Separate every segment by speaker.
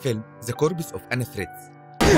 Speaker 1: فيلم ذا كوربس اوف انا فريدز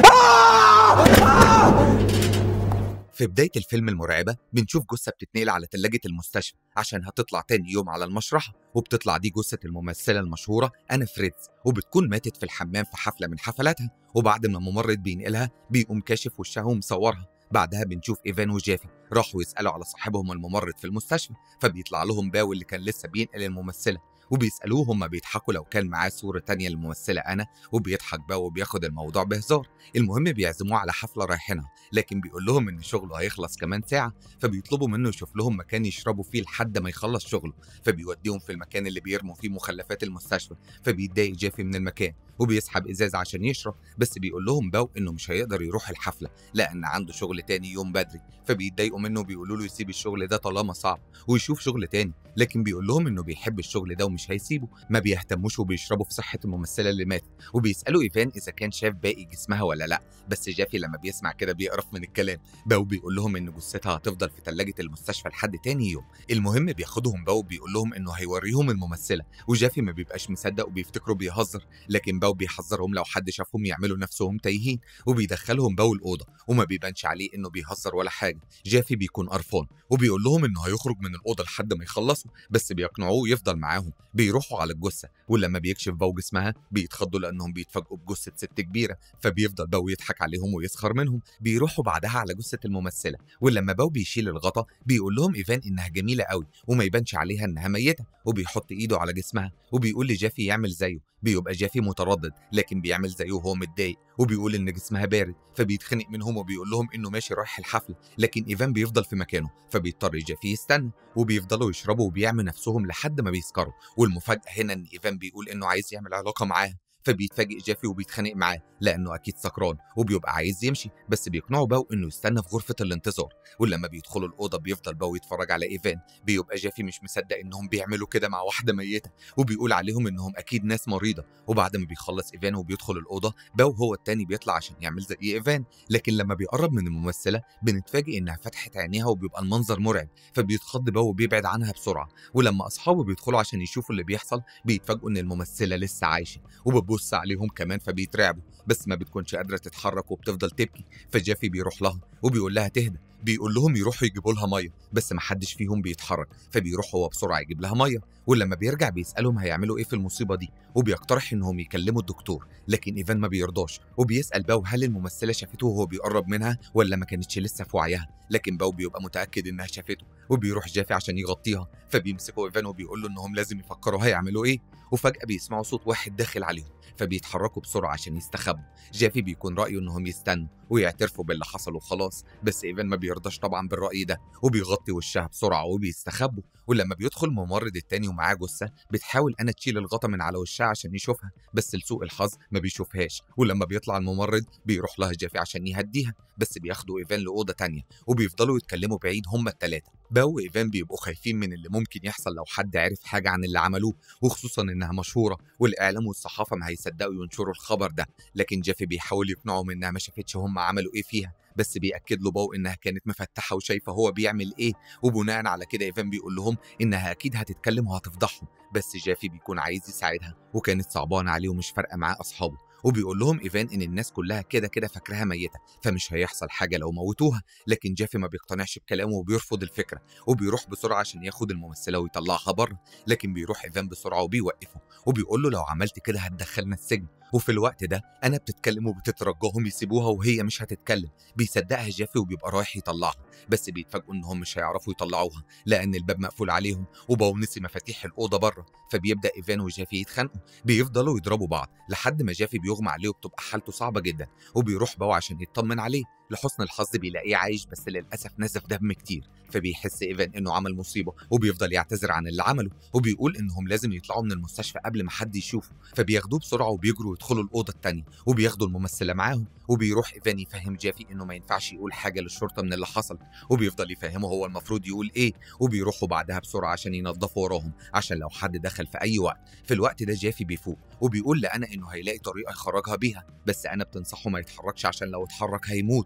Speaker 1: في بداية الفيلم المرعبة بنشوف جثة بتتنقل على تلاجة المستشفى عشان هتطلع تاني يوم على المشرحة وبتطلع دي جثة الممثلة المشهورة أنا فريدز وبتكون ماتت في الحمام في حفلة من حفلاتها وبعد ما الممرض بينقلها بيقوم كاشف وشها ومصورها بعدها بنشوف ايفان وجافي راحوا يسالوا على صاحبهم الممرض في المستشفى فبيطلع لهم باو اللي كان لسه بينقل الممثله وبيسالوه هما بيضحكوا لو كان معاه صوره تانية للممثله انا وبيضحك باو وبياخد الموضوع بهزار المهم بيعزموه على حفله رايحينها لكن بيقول لهم ان شغله هيخلص كمان ساعه فبيطلبوا منه يشوف لهم مكان يشربوا فيه لحد ما يخلص شغله فبيوديهم في المكان اللي بيرموا فيه مخلفات المستشفى فبيتضايق جافي من المكان وبيسحب ازاز عشان يشرب بس بيقول لهم باو انه مش هيقدر يروح الحفله لان عنده شغل تاني يوم بدري فبيتضايقوا منه وبيقولوا له يسيب الشغل ده طالما صعب ويشوف شغل تاني لكن بيقول لهم انه بيحب الشغل ده ومش هيسيبه ما بيهتموش وبيشربوا في صحه الممثله اللي ماتت وبيسالوا ايفان اذا كان شاف باقي جسمها ولا لا بس جافي لما بيسمع كده بيقرف من الكلام باو بيقول لهم ان جثتها هتفضل في ثلاجه المستشفى لحد تاني يوم المهم بياخدهم باو بيقول لهم انه هيوريهم الممثله وجافي ما بيبقاش مصدق وبيفتكروا بيهزر لكن باو بيحذرهم لو حد شافهم يعملوا نفسهم تايهين وبيدخلهم باو الاوضه وما بيبانش عليه انه بيهزر ولا حاجه جافي بيكون قرفان وبيقول لهم انه هيخرج من الاوضه لحد ما يخلصوا بس بيقنعوه يفضل معاهم بيروحوا على الجثه ولما بيكشف باو جسمها بيتخضوا لانهم بيتفاجئوا بجثه ست كبيره فبيفضل باو يضحك عليهم ويسخر منهم بيروحوا بعدها على جثه الممثله ولما باو بيشيل الغطا بيقول لهم ايفان انها جميله قوي وما يبانش عليها انها ميته وبيحط ايده على جسمها وبيقول لجافي يعمل زيه بيبقى جافي متردد لكن بيعمل زيه وهو متضايق وبيقول ان جسمها بارد فبيتخنق منهم وبيقول لهم انه ماشي رايح الحفله لكن ايفان بيفضل في مكانه فبيضطر جافي يستنى وبيفضلوا يشربوا وبيعملوا نفسهم لحد ما بيسكروا والمفاجاه هنا ان ايفان بيقول انه عايز يعمل علاقه معاها فبيتفاجئ جافي وبيتخانق معاه لانه اكيد سكران وبيبقى عايز يمشي بس بيقنعوا باو انه يستنى في غرفه الانتظار ولما بيدخلوا الاوضه بيفضل باو يتفرج على ايفان بيبقى جافي مش مصدق انهم بيعملوا كده مع واحده ميته وبيقول عليهم انهم اكيد ناس مريضه وبعد ما بيخلص ايفان وبيدخل الاوضه باو هو التاني بيطلع عشان يعمل زي ايفان لكن لما بيقرب من الممثله بنتفاجئ انها فتحت عينيها وبيبقى المنظر مرعب فبيتخض باو وبيبعد عنها بسرعه ولما اصحابه بيدخلوا عشان يشوفوا اللي بيحصل بيتفاجئوا ان الممثله لسه عايشه وبتبص عليهم كمان فبيترعبوا بس ما بتكونش قادره تتحرك وبتفضل تبكي فجافي بيروح لها وبيقول لها تهدى بيقول لهم يروحوا يجيبوا لها ميه بس ما حدش فيهم بيتحرك فبيروح هو بسرعه يجيب لها ميه ولما بيرجع بيسالهم هيعملوا ايه في المصيبه دي وبيقترح انهم يكلموا الدكتور لكن ايفان ما بيرضاش وبيسال باو هل الممثله شافته وهو بيقرب منها ولا ما كانتش لسه في وعيها لكن باو بيبقى متاكد انها شافته وبيروح جافي عشان يغطيها فبيمسكوا ايفان وبيقول له انهم لازم يفكروا هيعملوا ايه وفجاه بيسمعوا صوت واحد داخل عليهم فبيتحركوا بسرعه عشان يستخبوا جافي بيكون رايه انهم يستنوا ويعترفوا باللي حصل وخلاص بس ايفان ما بيرضاش طبعا بالراي ده وبيغطي وشها بسرعه وبيستخبوا ولما بيدخل ممرض التاني ومعاه جثه بتحاول انا تشيل الغطا من على وشها عشان يشوفها بس لسوء الحظ ما بيشوفهاش ولما بيطلع الممرض بيروح لها جافي عشان يهديها بس بياخدوا ايفان لاوضه تانية وبيفضلوا يتكلموا بعيد هما التلاته باو وايفان بيبقوا خايفين من اللي ممكن يحصل لو حد عرف حاجه عن اللي عملوه وخصوصا انها مشهوره والاعلام والصحافه ما هيصدقوا ينشروا الخبر ده لكن جافي بيحاول يقنعهم انها ما شافتش هم عملوا ايه فيها بس بيأكد له باو انها كانت مفتحه وشايفه هو بيعمل ايه وبناء على كده ايفان بيقول لهم انها اكيد هتتكلم وهتفضحهم بس جافي بيكون عايز يساعدها وكانت صعبانه عليه ومش فارقه معاه اصحابه وبيقول لهم ايفان ان الناس كلها كده كده فاكراها ميته فمش هيحصل حاجه لو موتوها لكن جافي ما بيقتنعش بكلامه وبيرفض الفكره وبيروح بسرعه عشان ياخد الممثله ويطلعها بره لكن بيروح ايفان بسرعه وبيوقفه وبيقول له لو عملت كده هتدخلنا السجن وفي الوقت ده انا بتتكلم وبتترجاهم يسيبوها وهي مش هتتكلم بيصدقها جافي وبيبقى رايح يطلعها بس بيتفاجئوا انهم مش هيعرفوا يطلعوها لان الباب مقفول عليهم وباو نسي مفاتيح الاوضه بره فبيبدا ايفان وجافي يتخانقوا بيفضلوا يضربوا بعض لحد ما جافي بيغمى عليه وبتبقى حالته صعبه جدا وبيروح باو عشان يطمن عليه لحسن الحظ بيلاقيه عايش بس للاسف نزف دم كتير فبيحس ايفان انه عمل مصيبه وبيفضل يعتذر عن اللي عمله وبيقول انهم لازم يطلعوا من المستشفى قبل ما حد يشوفه فبياخدوه بسرعه وبيجروا يدخلوا الاوضه التانية وبياخدوا الممثله معاهم وبيروح ايفان يفهم جافي انه ما ينفعش يقول حاجه للشرطه من اللي حصل وبيفضل يفهمه هو المفروض يقول ايه وبيروحوا بعدها بسرعه عشان ينظفوا وراهم عشان لو حد دخل في اي وقت في الوقت ده جافي بيفوق وبيقول لانا انه هيلاقي طريقه يخرجها بيها بس انا بتنصحه ما يتحركش عشان لو اتحرك هيموت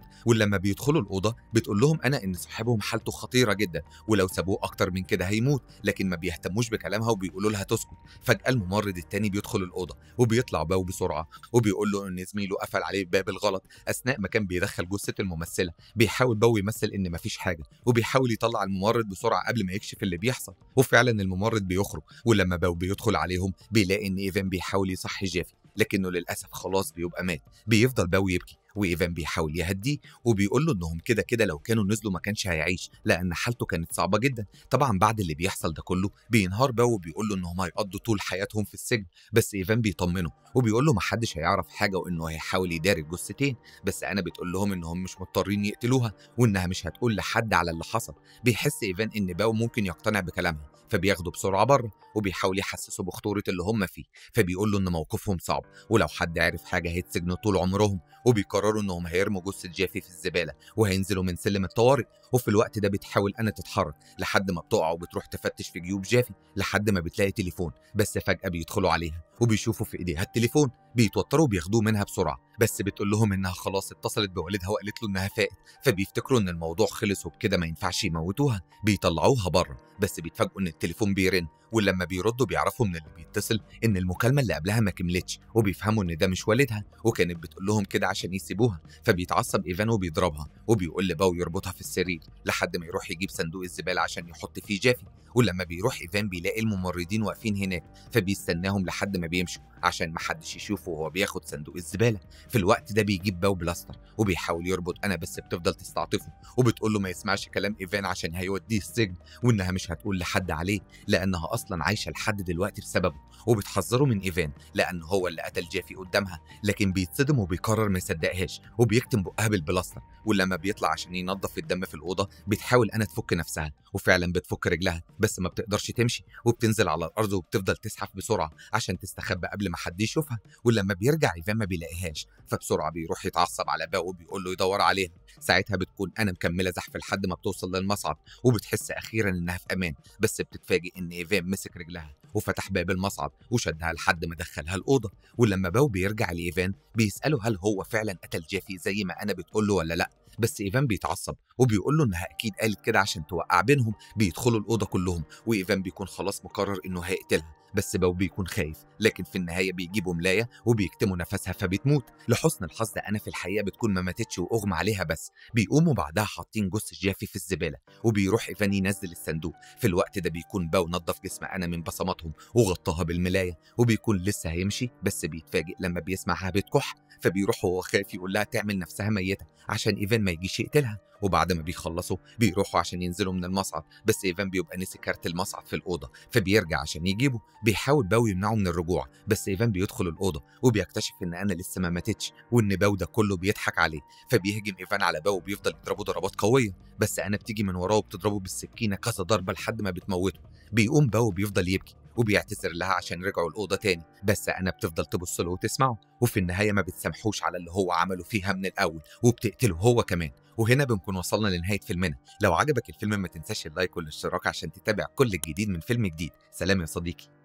Speaker 1: ولما بيدخلوا الاوضه بتقول لهم انا ان صاحبهم حالته خطيره جدا ولو سابوه اكتر من كده هيموت لكن ما بيهتموش بكلامها وبيقولوا لها تسكت فجاه الممرض التاني بيدخل الاوضه وبيطلع باو بسرعه وبيقول له ان زميله قفل عليه الباب الغلط اثناء ما كان بيدخل جثه الممثله بيحاول باو يمثل ان مفيش حاجه وبيحاول يطلع الممرض بسرعه قبل ما يكشف اللي بيحصل وفعلا الممرض بيخرج ولما باو بيدخل عليهم بيلاقي ان ايفان بيحاول يصحي جافي لكنه للاسف خلاص بيبقى مات بيفضل باو يبكي وايفان بيحاول يهديه وبيقول له انهم كده كده لو كانوا نزلوا ما كانش هيعيش لان حالته كانت صعبه جدا طبعا بعد اللي بيحصل ده كله بينهار باو وبيقول له انهم هيقضوا طول حياتهم في السجن بس ايفان بيطمنه وبيقول له محدش هيعرف حاجه وانه هيحاول يداري الجثتين بس انا بتقول لهم انهم مش مضطرين يقتلوها وانها مش هتقول لحد على اللي حصل بيحس ايفان ان باو ممكن يقتنع بكلامها فبياخده بسرعه بره وبيحاول يحسسه بخطوره اللي هم فيه فبيقول له ان موقفهم صعب ولو حد عرف حاجه هيتسجنوا طول عمرهم وبيقرروا انهم هيرموا جثه جافي في الزباله وهينزلوا من سلم الطوارئ وفي الوقت ده بتحاول انا تتحرك لحد ما بتقع وبتروح تفتش في جيوب جافي لحد ما بتلاقي تليفون بس فجاه بيدخلوا عليها وبيشوفوا في ايديها التليفون بيتوتروا وبياخدوه منها بسرعه بس بتقول لهم انها خلاص اتصلت بوالدها وقالت له انها فائت فبيفتكروا ان الموضوع خلص وبكده ما ينفعش يموتوها بيطلعوها بره بس بيتفاجئوا ان التليفون بيرن ولما بيردوا بيعرفوا من اللي بيتصل ان المكالمه اللي قبلها ما كملتش وبيفهموا ان ده مش والدها وكانت بتقول لهم كده عشان يسيبوها فبيتعصب ايفان وبيضربها وبيقول لباو يربطها في السرير لحد ما يروح يجيب صندوق الزباله عشان يحط فيه جافي ولما بيروح ايفان بيلاقي الممرضين واقفين هناك فبيستناهم لحد ما بيمشوا عشان محدش يشوفه وهو بياخد صندوق الزباله في الوقت ده بيجيب باو بلاستر وبيحاول يربط انا بس بتفضل تستعطفه وبتقول له ما يسمعش كلام ايفان عشان هيوديه السجن وانها مش هتقول لحد عليه لانها اصلا عايشه لحد دلوقتي بسببه وبتحذره من ايفان لان هو اللي قتل جافي قدامها لكن بيتصدم وبيقرر ما يصدقهاش وبيكتم بقها بالبلاستر ولما بيطلع عشان ينظف الدم في الاوضه بتحاول انا تفك نفسها وفعلا بتفك رجلها بس ما بتقدرش تمشي وبتنزل على الارض وبتفضل تزحف بسرعه عشان تستخبى قبل ما حد يشوفها ولما بيرجع ايفان ما بيلاقيهاش فبسرعه بيروح يتعصب على باو وبيقول له يدور عليها ساعتها بتكون انا مكمله زحف لحد ما بتوصل للمصعد وبتحس اخيرا انها في امان بس بتتفاجئ ان ايفان مسك رجلها وفتح باب المصعد وشدها لحد ما دخلها الاوضه ولما باو بيرجع لايفان بيساله هل هو فعلا قتل جيفي زي ما انا بتقول له ولا لا بس ايفان بيتعصب وبيقول له انها اكيد قالت كده عشان توقع بينهم بيدخلوا الاوضه كلهم وايفان بيكون خلاص مقرر انه هيقتلها بس باو بيكون خايف لكن في النهايه بيجيبوا ملايه وبيكتموا نفسها فبتموت لحسن الحظ انا في الحقيقه بتكون ما ماتتش واغمى عليها بس بيقوموا بعدها حاطين جثه جافي في الزباله وبيروح ايفان ينزل الصندوق في الوقت ده بيكون باو نظف جسم انا من بصماتهم وغطاها بالملايه وبيكون لسه هيمشي بس بيتفاجئ لما بيسمعها بتكح فبيروح وهو خايف يقول لها تعمل نفسها ميته عشان ايفان ما يجيش يقتلها وبعد ما بيخلصوا بيروحوا عشان ينزلوا من المصعد بس ايفان بيبقى نسي كارت المصعد في الاوضه فبيرجع عشان يجيبه بيحاول باو يمنعه من الرجوع بس ايفان بيدخل الاوضه وبيكتشف ان انا لسه ما ماتتش وان باو ده كله بيضحك عليه فبيهجم ايفان على باو وبيفضل يضربه ضربات قويه بس انا بتيجي من وراه وبتضربه بالسكينه كذا ضربه لحد ما بتموته بيقوم باو بيفضل يبكي وبيعتذر لها عشان رجعوا الأوضة تاني بس أنا بتفضل تبص له وتسمعه وفي النهاية ما بتسامحوش على اللي هو عمله فيها من الأول وبتقتله هو كمان وهنا بنكون وصلنا لنهاية فيلمنا لو عجبك الفيلم ما تنساش اللايك والاشتراك عشان تتابع كل الجديد من فيلم جديد سلام يا صديقي